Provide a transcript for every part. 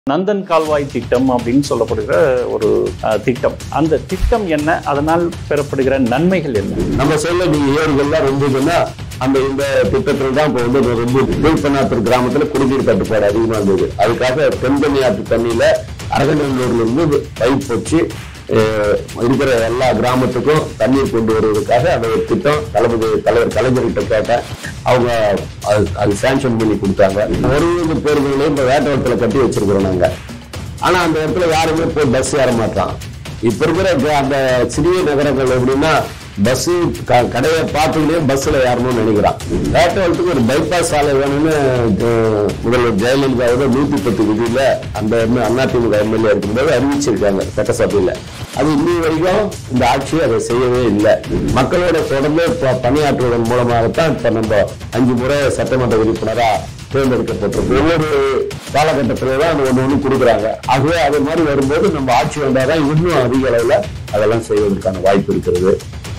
நந்தன் கால்வாய் திட்டம் அப்படின்னு சொல்லப்படுகிற ஒரு அஹ், திட்டம் அந்த திட்டம் என்ன அதனால் பெறப்படுகிற நன்மைகள் என்ன நம்ம சொல்ல நீங்க ஏரிகள்லாம் இருந்ததுன்னா அந்த இந்த திட்டத்துல தான் இப்போ வந்து ரொம்ப கீழ்பண்ணாத்தூர் கிராமத்துல குடிநீர் தட்டுப்பாடு அதிகமா இருந்தது அதுக்காக தென்பண்ணி ஆற்று தண்ணியில அரகநல்லூர்ல இருந்து பைப் வச்சு அஹ், இருக்கிற எல்லா கிராமத்துக்கும் தண்ணீர் கொண்டு வருவதற்காக அந்த ஒரு திட்டம் தளபதி தலைவர் கலைஞர்கிட்ட கேட்டேன் அவங்க அது அது சாங்ஷன் பண்ணி கொடுத்தாங்க ஒரு ஒரு பேருந்துகளையும் இப்போ வேட்டவரத்துல கட்டி வச்சிருக்கிறோம் நாங்க ஆனா அந்த இடத்துல யாருமே போய் பஸ் ஏற மாட்டான் இப்ப இருக்கிற க- அந்த சிறிய நகரங்கள் எப்படின்னா பஸ் கடையை பார்த்துக்கிட்டே பஸ்ல ஏறணும்னு நினைக்கிறான் வேட்டவளத்துக்கு ஒரு பைபாஸ் சாலை வேணும்னு அஹ், முதல்வர் ஜெயலலிதாவோட நூத்தி பத்து விதியில அந்த அதிமுக எம்எல்ஏ இருக்கும்போது அறிவிச்சிருக்காங்க சட்டசபையில அது இன்னி வரைக்கும் இந்த ஆட்சி அதை செய்யவே இல்லை மக்களோட தொடர்ந்து ப- பணியாற்றுவதன் மூலமாகத்தான் இப்ப நம்ம அஞ்சு முறை சட்டமன்ற உறுப்பினரா தேர்ந்தெடுக்கப்பட்டிருக்கு ஒவ்வொரு காலகட்டத்தில தான் அது ஒண்ணு ஒண்ணு கொடுக்குறாங்க ஆகவே அது மாதிரி வரும்போது நம்ம ஆட்சி வந்தாதான் இன்னும் அதிக அளவுல அதெல்லாம் செய்வதற்கான வாய்ப்பு இருக்கிறது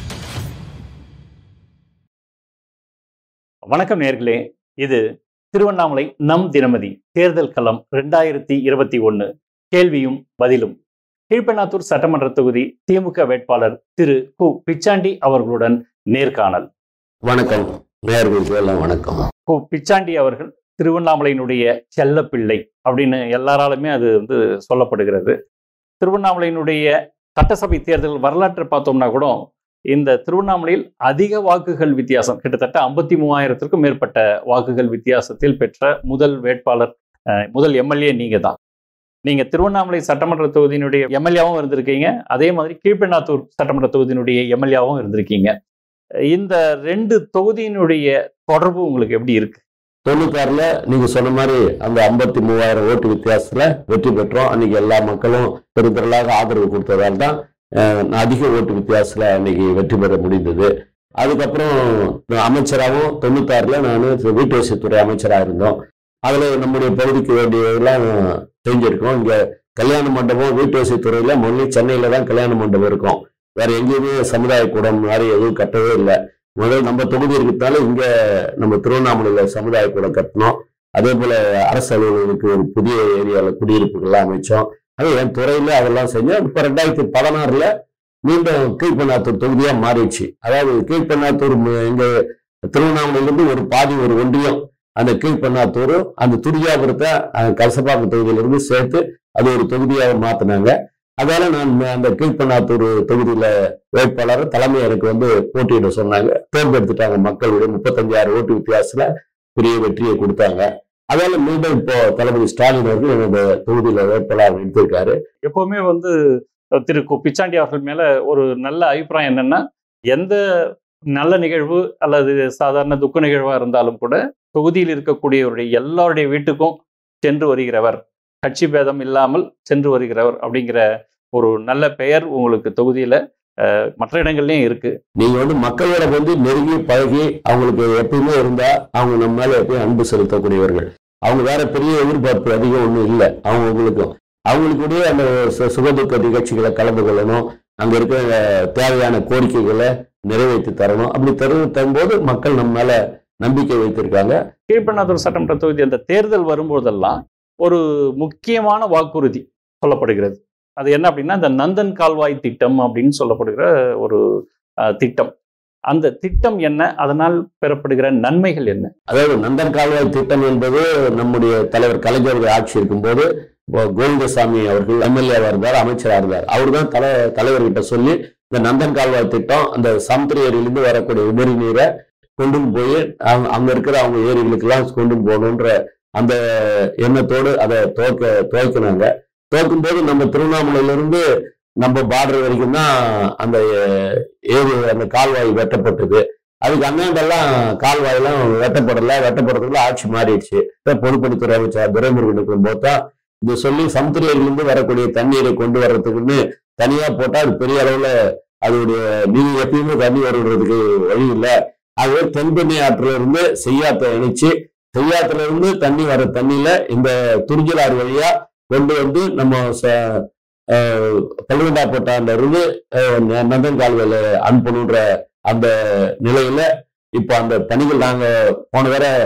வணக்கம் நேர்களே இது திருவண்ணாமலை நம் தினமதி தேர்தல் களம் ரெண்டாயிரத்தி இருபத்தி ஒன்று கேள்வியும் பதிலும் கீழ்பெண்ணாத்தூர் சட்டமன்ற தொகுதி திமுக வேட்பாளர் திரு கு பிச்சாண்டி அவர்களுடன் நேர்காணல் வணக்கம் நேயர்களுக்கு எல்லாம் வணக்கம் கு பிச்சாண்டி அவர்கள் திருவண்ணாமலையினுடைய செல்லப்பிள்ளை அப்படின்னு எல்லாராலுமே அது வந்து சொல்லப்படுகிறது திருவண்ணாமலையினுடைய சட்டசபை தேர்தல் வரலாற்றை பார்த்தோம்னா கூட இந்த திருவண்ணாமலையில் அதிக வாக்குகள் வித்தியாசம் கிட்டத்தட்ட ஐம்பத்தி மூவாயிரத்திற்கும் மேற்பட்ட வாக்குகள் வித்தியாசத்தில் பெற்ற முதல் வேட்பாளர் அஹ், முதல் எம்எல்ஏ நீங்க தான் நீங்க திருவண்ணாமலை சட்டமன்ற தொகுதியினுடைய எம்எல்ஏவும் இருந்திருக்கீங்க அதே மாதிரி கீழ்பெண்ணாத்தூர் சட்டமன்ற தொகுதியினுடைய எம்எல்ஏவும் இருந்திருக்கீங்க இந்த ரெண்டு தொகுதியினுடைய தொடர்பு உங்களுக்கு எப்படி இருக்கு தொண்ணூத்தாறுல நீங்க சொன்ன மாதிரி அந்த ஐம்பத்தி மூவாயிரம் ஓட்டு வித்தியாசத்துல வெற்றி பெற்றோம் அன்னைக்கு எல்லா மக்களும் பெருந்திரளாக ஆதரவு கொடுத்ததால் தான் அஹ், அதிக ஓட்டு வித்தியாசத்துல அன்னைக்கு வெற்றி பெற முடிந்தது அதுக்கப்புறம் நான் அமைச்சராகவும் தொண்ணூத்தாறுல நான் வீட்டு வசதித்துறை அமைச்சராக இருந்தோம் அதுல நம்முடைய பகுதிக்கு வேண்டியதெல்லாம் செஞ்சிருக்கோம் இங்க கல்யாண மண்டபம் வீட்டு வசதித்துறையில மொழி சென்னையில தான் கல்யாண மண்டபம் இருக்கும் வேற எங்கேயுமே சமுதாய கூடம் மாதிரி எதுவும் கட்டவே இல்லை முதல் நம்ம தொகுதி இருக்கிறதால இங்க நம்ம திருவண்ணாமலையில சமுதாய கூடம் கட்டினோம் அதே போல அரசு அலுவலர்களுக்கு ஒரு புதிய ஏரியால குடியிருப்புகள்லாம் அமைச்சோம் அது என் துறையில அதெல்லாம் செஞ்சோம் இப்ப ரெண்டாயிரத்தி பதினாறுல மீண்டும் கீழ்பெண்ணாத்தூர் தொகுதியா மாறிடுச்சு அதாவது கீழ்பெண்ணாத்தூர் ம- எங்க திருவண்ணாமலையிலிருந்து ஒரு பாதி ஒரு ஒன்றியம் அந்த கீழ்பெண்ணாத்தூர் அந்த துரியாபுரத்தை அஹ், கலசப்பாக்கம் தொகுதியிலிருந்து சேர்த்து அது ஒரு தொகுதியாக மாத்தினாங்க அதால நான் அந்த கீழ்பெண்ணாத்தூர் தொகுதியில வேட்பாளர் தலைமை எனக்கு வந்து போட்டியிட சொன்னாங்க தேர்ந்தெடுத்துட்டாங்க மக்களுடைய முப்பத்தஞ்சாயிரம் ஓட்டு வித்தியாசத்துல பெரிய வெற்றியை கொடுத்தாங்க அதால மீண்டும் இப்போ தளபதி ஸ்டாலின் அவர்கள் என்னோட தொகுதியில வேட்பாளர் எடுத்திருக்காரு எப்பவுமே வந்து அஹ், திரு கு பிச்சாண்டி அவர்கள் மேல ஒரு நல்ல அபிப்பிராயம் என்னன்னா எந்த நல்ல நிகழ்வு அல்லது சாதாரண துக்க நிகழ்வா இருந்தாலும் கூட தொகுதியில் இருக்கக்கூடியவருடைய எல்லாருடைய வீட்டுக்கும் சென்று வருகிறவர் கட்சி பேதம் இல்லாமல் சென்று வருகிறவர் அப்படிங்கிற ஒரு நல்ல பெயர் உங்களுக்கு தொகுதியில அஹ், மற்ற இடங்கள்லயும் இருக்கு நீங்க வந்து மக்களோட வந்து நெருங்கி பழகி அவங்களுக்கு எப்பயுமே இருந்தா அவங்க நம்ம மேல எப்பயும் அன்பு செலுத்தக்கூடியவர்கள் அவங்க வேற பெரிய எதிர்பார்ப்பு அதிகம் ஒண்ணும் இல்லை அவங்க உங்களுக்கும் அவங்களுக்குடைய அந்த சு- சுகதுக்க நிகழ்ச்சிகளை கலந்து கொள்ளணும் அங்க இருக்கிற அஹ், தேவையான கோரிக்கைகளை நிறைவேற்றி தரணும் அப்படி தரு தரும்போது மக்கள் நம்ம மேல நம்பிக்கை வைத்திருக்காங்க கீழ்பெண்ணாத்தூர் சட்டமன்ற தொகுதி அந்த தேர்தல் வரும்போதெல்லாம் ஒரு முக்கியமான வாக்குறுதி சொல்லப்படுகிறது அது என்ன அப்படின்னா இந்த நந்தன் கால்வாய் திட்டம் அப்படின்னு சொல்லப்படுகிற ஒரு அஹ், திட்டம் அந்த திட்டம் என்ன அதனால் பெறப்படுகிற நன்மைகள் என்ன அதாவது நந்தன் கால்வாய் திட்டம் என்பது நம்முடைய தலைவர் கலைஞர்கள் ஆட்சி இருக்கும்போது இப்போ கோவிந்தசாமி அவர்கள் எம்எல்ஏவா இருந்தார் அமைச்சரா இருந்தார் அவர் தான் தலை தலைவர்கிட்ட சொல்லி இந்த நந்தன் கால்வாய் திட்டம் அந்த சமுத்திர ஏரியிலிருந்து வரக்கூடிய உபரி நீரை கொண்டு போய் அங்க அங்க இருக்கிற அவங்க ஏரிகளுக்கெல்லாம் கொண்டு போகணுன்ற அந்த எண்ணத்தோடு அதை துவக்க துவக்கினாங்க துவக்கும் போது நம்ம திருவண்ணாமலையில இருந்து நம்ம பார்டர் வரைக்கும் தான் அந்த ஏரி அந்த கால்வாய் வெட்டப்பட்டது அதுக்கு அண்ணாண்டெல்லாம் கால்வாயெல்லாம் வெட்டப்படல வெட்டப்படுறதுக்குள்ள ஆட்சி மாறிடுச்சு இப்ப பொதுப்பணித்துறை அமைச்சர் துரைமுருகனுக்கு போட்டா இது சொல்லி சமுத்திரையிலிருந்து வரக்கூடிய தண்ணீரை கொண்டு வர்றதுக்குன்னு தனியா போட்டா அது பெரிய அளவுல அதோடைய நீங்க எப்பயுமே தண்ணி வருவதற்கு வழி இல்லை ஆகவே தென்பெண்ணை ஆற்றுல இருந்து செய்யாத்தை இணைச்சு செய்யாத்துல இருந்து தண்ணி வர தண்ணியில இந்த துரிஜலாறு வழியா கொண்டு வந்து நம்ம ச- அஹ், பள்ளிவண்டாப்பட்டான்ல இருந்து அஹ், ந- நந்தன் கால்வாயில அனுப்பணுன்ற அந்த நிலையில இப்ப அந்த பணிகள் நாங்க போன வர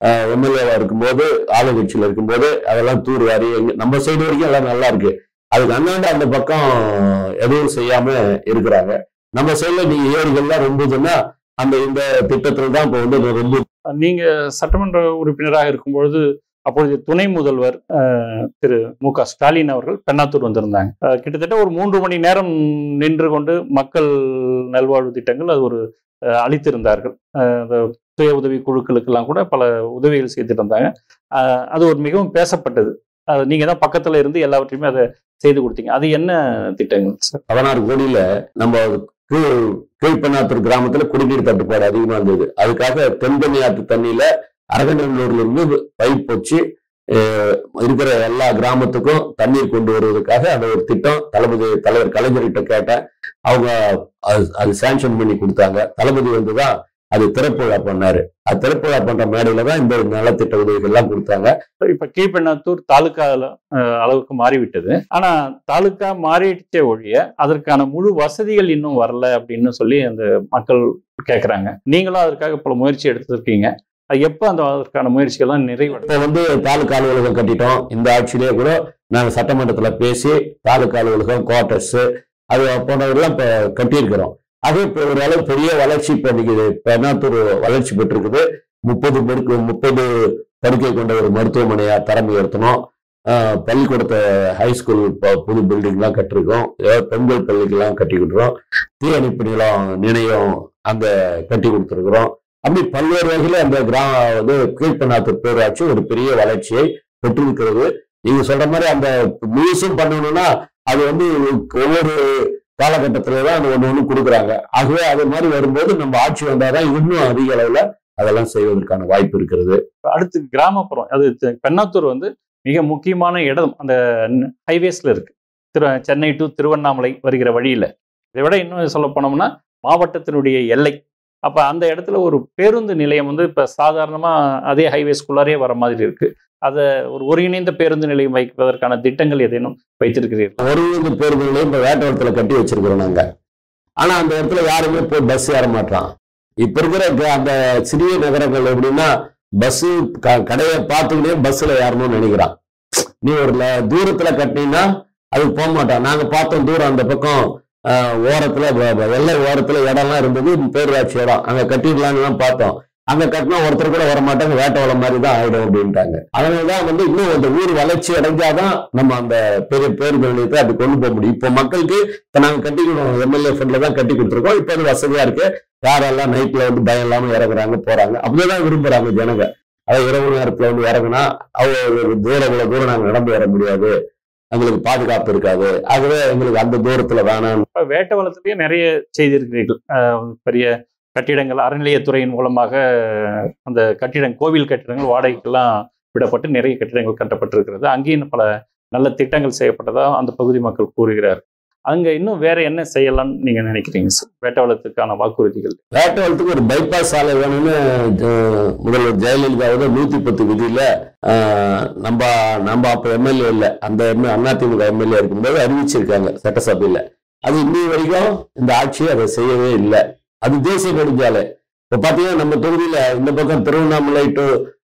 எம்எல்ஏவா இருக்கும்போது ஆளுங்கட்சியில இருக்கும்போது அதெல்லாம் தூர் வாரி எங்க- நம்ம சைடு வரைக்கும் எல்லாம் நல்லா இருக்கு அதுக்கு அண்ணாண்ட அந்த பக்கம் எதுவும் செய்யாம இருக்கிறாங்க நம்ம சைடுல நீங்க ஏரிகள்லாம் ரொம்பதுன்னா அந்த இந்த திட்டத்துல தான் இப்போ வந்து ரொம்ப நீங்க சட்டமன்ற உறுப்பினராக இருக்கும்பொழுது அப்பொழுது துணை முதல்வர் அஹ், திரு மு க ஸ்டாலின் அவர்கள் பெண்ணாத்தூர் வந்திருந்தாங்க அஹ், கிட்டத்தட்ட ஒரு மூன்று மணி நேரம் நின்று கொண்டு மக்கள் நல்வாழ்வு திட்டங்கள் அது ஒரு அஹ், அளித்திருந்தார்கள் அஹ், அந்த சுய உதவி குழுக்களுக்கெல்லாம் கூட பல உதவிகள் செய்துட்டு இருந்தாங்க அஹ், அது ஒரு மிகவும் பேசப்பட்டது அது நீங்க தான் பக்கத்துல இருந்து எல்லாவற்றையுமே அதை செய்து கொடுத்தீங்க அது என்ன திட்டங்கள் சார் பதினாறு கோடியில நம்ம கீழ் கீழ்பண்ணாத்தூர் கிராமத்துல குடிநீர் தட்டுப்பாடு அதிகமா இருந்தது அதுக்காக தென்பண்ணி ஆற்று தண்ணியில அரகநல்லூர்ல இருந்து பைப் வச்சு அஹ், இருக்கிற எல்லா கிராமத்துக்கும் தண்ணீர் கொண்டு வருவதற்காக அந்த ஒரு திட்டம் தளபதி தலைவர் கலைஞர்கிட்ட கேட்டேன் அவங்க அது அது சாங்ஷன் பண்ணி கொடுத்தாங்க தளபதி வந்துதான் அது திறப்பு விழா பண்ணாரு அது திறப்பு விழா பண்ற மேடையில தான் இந்த நலத்திட்ட உதவிகள் எல்லாம் கொடுத்தாங்க இப்ப கீழ்பெண்ணாத்தூர் தாலுகா அஹ், அளவுக்கு மாறிவிட்டது ஆனா தாலுகா மாறிடுச்சே ஒழிய அதற்கான முழு வசதிகள் இன்னும் வரல அப்படின்னு சொல்லி அந்த மக்கள் கேக்குறாங்க நீங்களும் அதற்காக பல முயற்சி எடுத்திருக்கீங்க அது எப்போ அந்த அதற்கான முயற்சிகள்லாம் நிறைவடையும் இப்போ வந்து தாலுக்கா அலுவலகம் கட்டிட்டோம் இந்த ஆட்சியிலேயே கூட நாங்கள் சட்டமன்றத்துல பேசி தாலுக்கா அலுவலகம் குவார்டர்ஸ் அது போன்றதெல்லாம் இப்போ கட்டியிருக்கிறோம் அது இப்போ ஓரளவு பெரிய வளர்ச்சி இப்போ இன்னைக்கு பெண்ணாத்தூர் வளர்ச்சி பெற்றிருக்குது முப்பது பெருக்கு முப்பது படுக்கை கொண்ட ஒரு மருத்துவமனையா தரம் உயர்த்தணும் ஆஹ் பள்ளிக்கூடத்தை ஹைஸ்கூல் புது பில்டிங்லாம் கட்டிருக்கோம் ஏதாவது பெண்கள் பள்ளிக்கெல்லாம் கட்டி கொடுக்குறோம் தீயணைப்பு நிலம் நிலையம் அங்க கட்டி கொடுத்துருக்குறோம் அப்படி பல்வேறு வகையில அந்த கிராம வந்து கீழ்பண்ணாத்தூர் பேராட்சி ஒரு பெரிய வளர்ச்சியை பெற்றிருக்கிறது நீங்க சொல்ற மாதிரி அந்த முழுசும் பண்ணணும்னா அது வந்து ஒவ்வொரு காலகட்டத்தில தான் அது ஒண்ணு ஒண்ணு கொடுக்குறாங்க ஆகவே அது மாதிரி வரும்போது நம்ம ஆட்சி வந்தாதான் இன்னும் அதிக அளவுல அதெல்லாம் செய்வதற்கான வாய்ப்பு இருக்கிறது அடுத்து கிராமப்புறம் அது த- பெண்ணாத்தூர் வந்து மிக முக்கியமான இடம் அந்த ஹைவேஸ்ல இருக்கு திரு சென்னை டு திருவண்ணாமலை வருகிற வழியில இதை விட இன்னும் சொல்ல போனோம்னா மாவட்டத்தினுடைய எல்லை அப்ப அந்த இடத்துல ஒரு பேருந்து நிலையம் வந்து இப்ப சாதாரணமா அதே ஹைவேஸ்குள்ளாரே வர மாதிரி இருக்கு அதை ஒரு ஒருங்கிணைந்த பேருந்து நிலையம் வைப்பதற்கான திட்டங்கள் ஏதேனும் வைத்திருக்கிறீர்கள் ஒரு இந்த பேருந்து நிலையம் இப்ப வேட்டவரத்துல கட்டி வச்சிருக்கிறோம் நாங்க ஆனா அந்த இடத்துல யாருமே போய் பஸ் ஏற மாட்டான் இப்ப இருக்கிற க- அந்த சிறிய நகரங்கள் எப்படின்னா பஸ் கடையை பார்த்துக்கிட்டே பஸ்ல ஏறணும்னு நினைக்கிறான் நீ ஒரு ல- தூரத்துல கட்டினீங்கன்னா அதுக்கு போக மாட்டான் நாங்க பார்த்தோம் தூரம் அந்த பக்கம் ஆஹ், ஓரத்துல வ- வ- எல்லை ஓரத்துல இடம்லாம் இருந்தது பேரூராட்சி இடம் அங்க கட்டிடலாம்னு தான் பார்த்தோம் அங்க கட்டினா ஒருத்தர் கூட வர மாட்டாங்க வேட்டவளம் மாதிரி தான் ஆயிடும் அப்படின்ட்டாங்க அதனாலதான் வந்து இன்னும் அந்த ஊர் வளர்ச்சி அடைஞ்சாதான் நம்ம அந்த பெரிய பேருந்து நிலையத்தை அப்படி கொண்டு போக முடியும் இப்போ மக்களுக்கு இப்ப நாங்க கட்டிக்கணும் எம்எல்ஏ ஃபண்ட்ல தான் கட்டி கொடுத்துருக்கோம் இப்போ அது வசதியா இருக்கு யாரெல்லாம் நைட்ல வந்து பயம் இல்லாம இறங்குறாங்க போறாங்க அப்படிதான் விரும்புறாங்க ஜனங்க அதாவது இரவு நேரத்துல வந்து இறங்குனா அவ்வளவு தூரம் இவ்வளவு தூரம் நாங்க நடந்து வர முடியாது எங்களுக்கு பாதுகாப்பு இருக்காது ஆகவே எங்களுக்கு அந்த தூரத்துல வேணாம் இப்ப வேட்டவளத்திலேயே நிறைய செய்திருக்கிறீர்கள் அஹ் பெரிய கட்டிடங்கள் அறநிலையத்துறையின் மூலமாக அந்த கட்டிடம் கோவில் கட்டிடங்கள் வாடகைக்கெல்லாம் விடப்பட்டு நிறைய கட்டிடங்கள் கட்டப்பட்டிருக்கிறது அங்கேயும் பல நல்ல திட்டங்கள் செய்யப்பட்டதா அந்த பகுதி மக்கள் கூறுகிறார் அங்க இன்னும் வேற என்ன செய்யலாம்னு நீங்க நினைக்கிறீங்க சார் வேட்டவளத்துக்கான வாக்குறுதிகள் வேட்டவளத்துக்கு ஒரு பைபாஸ் சாலை வேணும்னு அஹ், முதல்வர் ஜெயலலிதாவோட நூத்தி பத்து விதியில அஹ், நம்ம நம்ம அப்ப எம்எல்ஏ இல்ல அந்த எம் அதிமுக எம்எல்ஏ இருக்கும்போது அறிவிச்சிருக்காங்க சட்டசபையில அது இன்னி வரைக்கும் இந்த ஆட்சி அதை செய்யவே இல்லை அது தேசிய நெடுஞ்சாலை இப்ப பாத்தீங்கன்னா நம்ம தொகுதியில இந்த பக்கம் திருவண்ணாமலை டு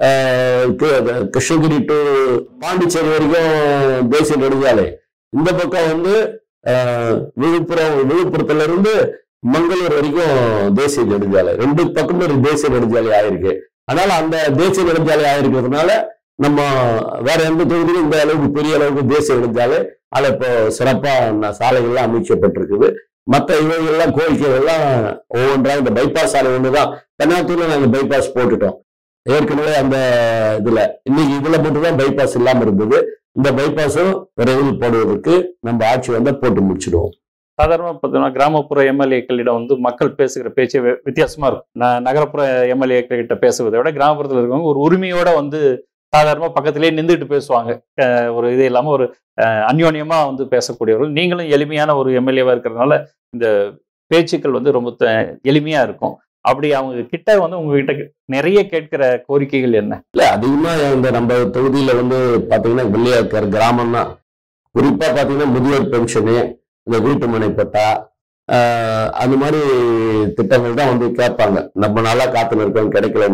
கிருஷ்ணகிரி டு பாண்டிச்சேரி வரைக்கும் தேசிய நெடுஞ்சாலை இந்த பக்கம் வந்து அஹ், விழுப்புரம் விழுப்புரத்துல இருந்து மங்களூர் வரைக்கும் தேசிய நெடுஞ்சாலை ரெண்டு பக்கமும் ஒரு தேசிய நெடுஞ்சாலை ஆயிருக்கு அதனால அந்த தேசிய நெடுஞ்சாலை ஆயிருக்கிறதுனால நம்ம வேற எந்த தொகுதியிலும் இந்த அளவுக்கு பெரிய அளவுக்கு தேசிய நெடுஞ்சாலை அதில் இப்போ சிறப்பா ந- சாலைகள்லாம் அமைக்கப்பட்டிருக்குது மற்ற இவைகள்லாம் கோரிக்கைகள்லாம் ஒவ்வொன்றா இந்த பைபாஸ் சாலை ஒண்ணுதான் தென்னாத்தூர்ல நாங்க பைபாஸ் போட்டுட்டோம் ஏற்கனவே அந்த இதுல இன்னைக்கு இதுல மட்டும்தான் பைபாஸ் இல்லாம இருந்தது இந்த பைபாஸும் விரைவில் போடுவதற்கு நம்ம ஆட்சி வந்தா போட்டு முடிச்சிடுவோம் சாதாரணமாக பார்த்தீங்கன்னா கிராமப்புற எம்எல்ஏக்களிடம் வந்து மக்கள் பேசுகிற பேச்சே வே- வித்தியாசமா இருக்கும் ந நகரப்புற எம்எல்ஏக்கள் கிட்ட பேசுவதை விட கிராமப்புறத்தில் இருக்கவங்க ஒரு உரிமையோட வந்து சாதாரணமாக பக்கத்திலேயே நின்றுட்டு பேசுவாங்க அஹ் ஒரு இது இல்லாமல் ஒரு அஹ், அந்யோன்யமா வந்து பேசக்கூடியவர்கள் நீங்களும் எளிமையான ஒரு எம்எல்ஏவா இருக்கிறதுனால இந்த பேச்சுக்கள் வந்து ரொம்ப த- எளிமையா இருக்கும் அப்படி அவங்க கிட்ட வந்து உங்ககிட்ட நிறைய கேட்கிற கோரிக்கைகள் என்ன இல்ல அதிகமா இந்த நம்ம தொகுதியில வந்து பாத்தீங்கன்னா வெள்ளையாக்கர் கிராமம் தான் குறிப்பா பாத்தீங்கன்னா முதியோர் பென்ஷனு இந்த வீட்டு மனை பட்டா ஆஹ், அந்த மாதிரி திட்டங்கள் தான் வந்து கேட்பாங்க நம்ம நல்லா காத்துல இருக்கோம் கிடைக்கலன்னு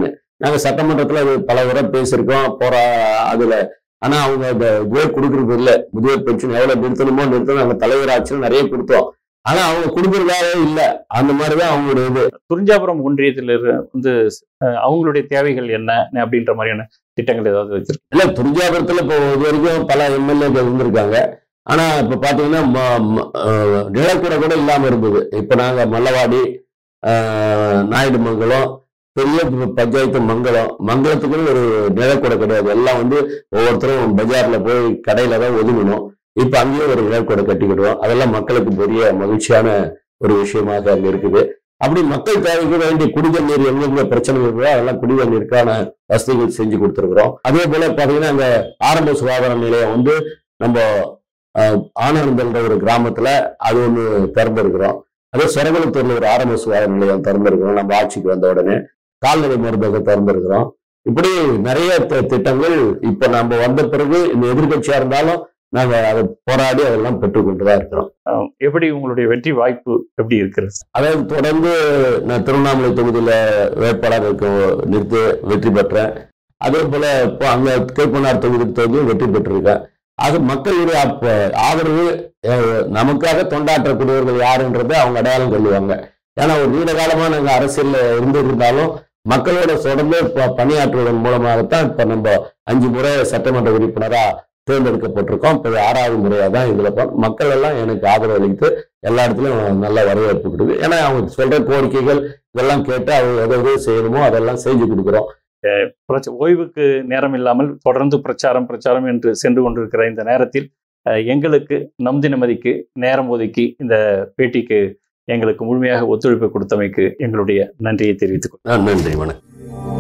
நாங்க சட்டமன்றத்துல அது பல முறை பேசியிருக்கோம் போற அதுல ஆனா அவங்க அந்த இதுவே கொடுக்கறது இல்ல முதியோர் பென்ஷன் எவ்வளவு நிறுத்தணுமோ நிறுத்தணும் நாங்க தலைவர் ஆட்சியில் நிறைய கொடுத்தோம் ஆனா அவங்க கொடுக்கறதாவே இல்ல அந்த மாதிரிதான் அவங்களுடைய இது துறிஞ்சாபுரம் ஒன்றியத்தில் இரு- வந்து அஹ், அவங்களுடைய தேவைகள் என்ன அப்படின்ற மாதிரியான திட்டங்கள் ஏதாவது வச்சிருக்கு இல்ல துரிஜாபுரத்துல இப்போ இது வரைக்கும் பல எம்எல்ஏக்கள் இருந்திருக்காங்க ஆனா இப்ப பாத்தீங்கன்னா ம- ம- அஹ் நிலக்கூட கூட இல்லாம இருந்தது இப்ப நாங்க மல்லவாடி ஆஹ் நாயுடு மங்கலம் பெரிய பஞ்சாயத்து மங்கலம் மங்கலத்துக்குன்னு ஒரு நிலக்கூட கிடையாது எல்லாம் வந்து ஒவ்வொருத்தரும் பஜார்ல போய் கடையில தான் ஒதுங்கணும் இப்ப அங்கேயும் ஒரு நிலக்கூட கட்டிக்கிடுவோம் அதெல்லாம் மக்களுக்கு பெரிய மகிழ்ச்சியான ஒரு விஷயமாக அங்க இருக்குது அப்படி மக்கள் தேவைக்கு வேண்டிய குடிநீர் நீர் எங்கெங்க பிரச்சனை இருக்கோ அதெல்லாம் குடிநீர் நீருக்கான வசதிகள் செஞ்சு கொடுத்துருக்குறோம் அதே போல பாத்தீங்கன்னா அங்க ஆரம்ப சுகாதார நிலையம் வந்து நம்ம ஆஹ், ஆனந்தன்ற ஒரு கிராமத்துல அது ஒண்ணு திறந்திருக்கிறோம் அதே சொரகுளத்தூர்ல ஒரு ஆரம்ப சுகாதார நிலையம் திறந்திருக்கிறோம் நம்ம ஆட்சிக்கு வந்த உடனே கால்நடை மருந்தகம் திறந்திருக்கிறோம் இப்படி நிறைய தி- திட்டங்கள் இப்ப நம்ம வந்த பிறகு இந்த எதிர்க்கட்சியா இருந்தாலும் நாங்க அதை போராடி அதெல்லாம் பெற்றுக்கொண்டுதான் இருக்கிறோம் அஹ், எப்படி உங்களுடைய வெற்றி வாய்ப்பு எப்படி இருக்கிறது அதாவது தொடர்ந்து நான் திருவண்ணாமலை தொகுதியில வேட்பாளர் இருக்க நிறுத்தி வெற்றி பெற்றேன் அதே போல இப்போ அங்க கேப்பனார் தொகுதி தொகுதியும் வெற்றி பெற்றிருக்கேன் அது மக்களுடைய அப்ப ஆதரவு அஹ், நமக்காக தொண்டாற்றக்கூடியவர்கள் யாருன்றதை அவங்க அடையாளம் கொள்ளுவாங்க ஏன்னா ஒரு நீண்ட காலமா நாங்க அரசியல்ல இருந்திருந்தாலும் மக்களோட தொடர்ந்து ப- பணியாற்றுவதன் மூலமாகத்தான் இப்ப நம்ம அஞ்சு முறை சட்டமன்ற உறுப்பினரா தேர்ந்தெடுக்கப்பட்டிருக்கோம் இப்போ ஆறாவது முறையா தான் இதுல ப- மக்கள் எல்லாம் எனக்கு ஆதரவு அளித்து எல்லா இடத்துலயும் நல்ல வரவேற்பு கொடுக்குது ஏன்னா அவங்க சொல்ற கோரிக்கைகள் இதெல்லாம் கேட்டு அவங்க எதை எது செய்யணுமோ அதெல்லாம் செஞ்சு கொடுக்குறோம் பிரச்ச- ஓய்வுக்கு நேரம் இல்லாமல் தொடர்ந்து பிரச்சாரம் பிரச்சாரம் என்று சென்று கொண்டிருக்கிற இந்த நேரத்தில் அஹ், எங்களுக்கு நம் தினமதிக்கு நேரம் ஒதுக்கி இந்த பேட்டிக்கு எங்களுக்கு முழுமையாக ஒத்துழைப்பு கொடுத்தமைக்கு எங்களுடைய நன்றியை தெரிவித்துக் கொள்கிறேன். நன்றி வணக்கம்